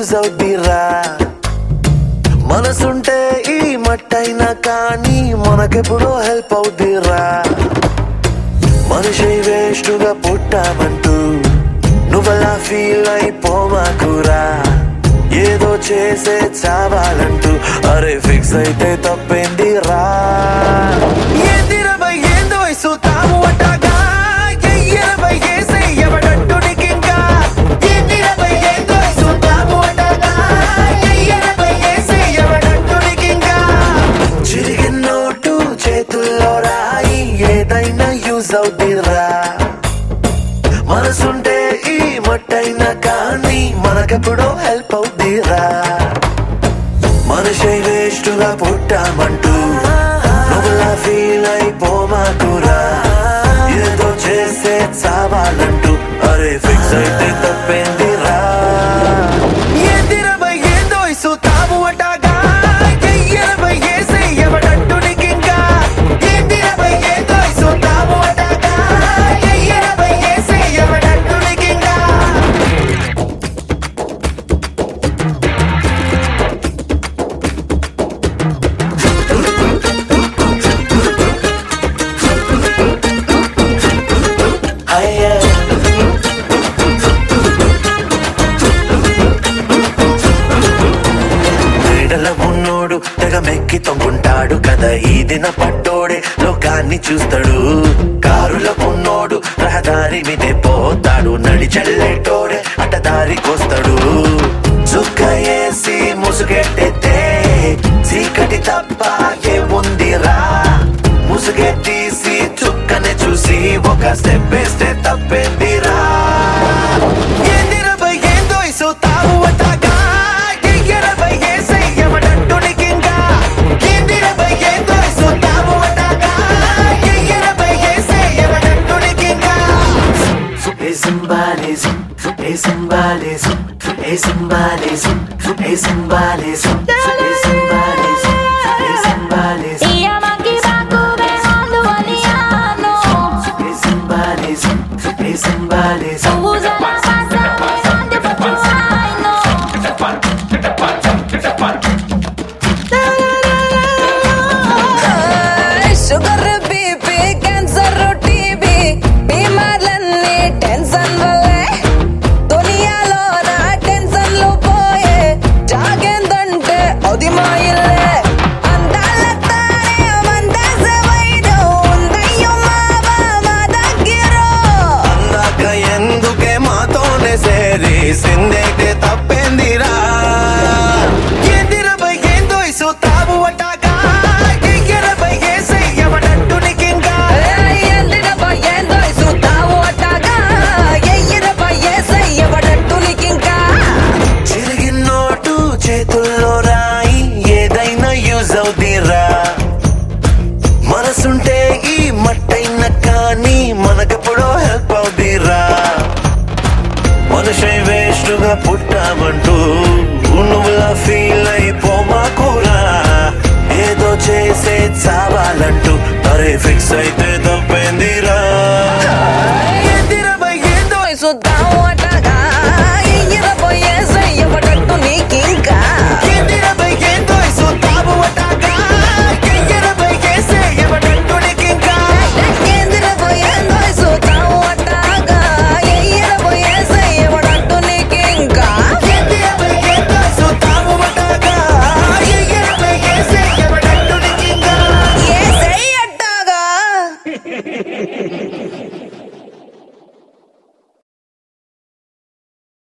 Use అవుద్దిరా మనసుంటే ఈ మట్టైనా కానీ మనకెప్పుడో హెల్ప్ అవుద్దిరా మనిషి వేస్టుగా పుట్టామంటూ నువ్వలా ఫీల్ అయిపోమాకురా ఏదో చేసే చావాలంటూ అరే ఫిక్స్ అయితే తప్పేంది రా ఏందిరవై ఏందో ఇసుతాము అట్టగా ఎయ్యరవై ఏసే ఎవడంటూ నీకింకా ఏందిరవై ఏందో ఇసుతాము అట్టగా ఎయ్యరవై ఏసే ఎవడంటూ నీకింకా చిరిగిన నోటు చేతుల్లో రాయి ఏదైనా యూజ్ అవుద్దిరా మనసుంటే ఈ మట్టైనా కానీ మనకెప్పుడో హెల్ప్ అవుద్దిరా మనిషి వేస్టుగా పుట్టామంటూ నువ్వులా ఫీల్ అయిపోమాకురా ఏదో చేసే చావాలంటూ అరే ఫిక్స్ అయితే తప్పేందిరా ఏందిరవై ఏందో ఇసుతాము అటాగా ఎయ్యరవై ఏసే ఎవడంటూ నీకింకా ఏందిరవై ఏందో ఇసుతాము అటాగా ఎయ్యరవై ఏసే ఎవడంటూ నీకింకా అయ్యే క్రీడల ఉన్నోడు తెగ మెక్కి తొంగుంటాడు కదా ఈ దిన పట్టోడే లోకాన్ని చూస్తాడు కారుల ఉన్నోడు రహదారి మీదే పోతాడు నడిచెళ్ళేటోడే అడ్డదారికొస్తాడు చుక్క వేసి ముసుగెట్టెత్తే చీకటి తప్ప ఏముందిరా ముసుగే తీసి చుక్కనే చూసి ఒక స్టెప్ వేస్తే తప్పేందిరా ఏందిరవై ఏందో ఇసుతావు అట్టాగా ఎయ్యరవై ఏసై ఎవడంటూ నీకింకా ఏందిరవై ఏందో ఇసుతావు అట్టాగా ఎయ్యరవై ఏసై ఎవడంటూ నీకింకా Hey symbolism, hey symbolism, hey symbolism, hey symbolism, hey symbolism.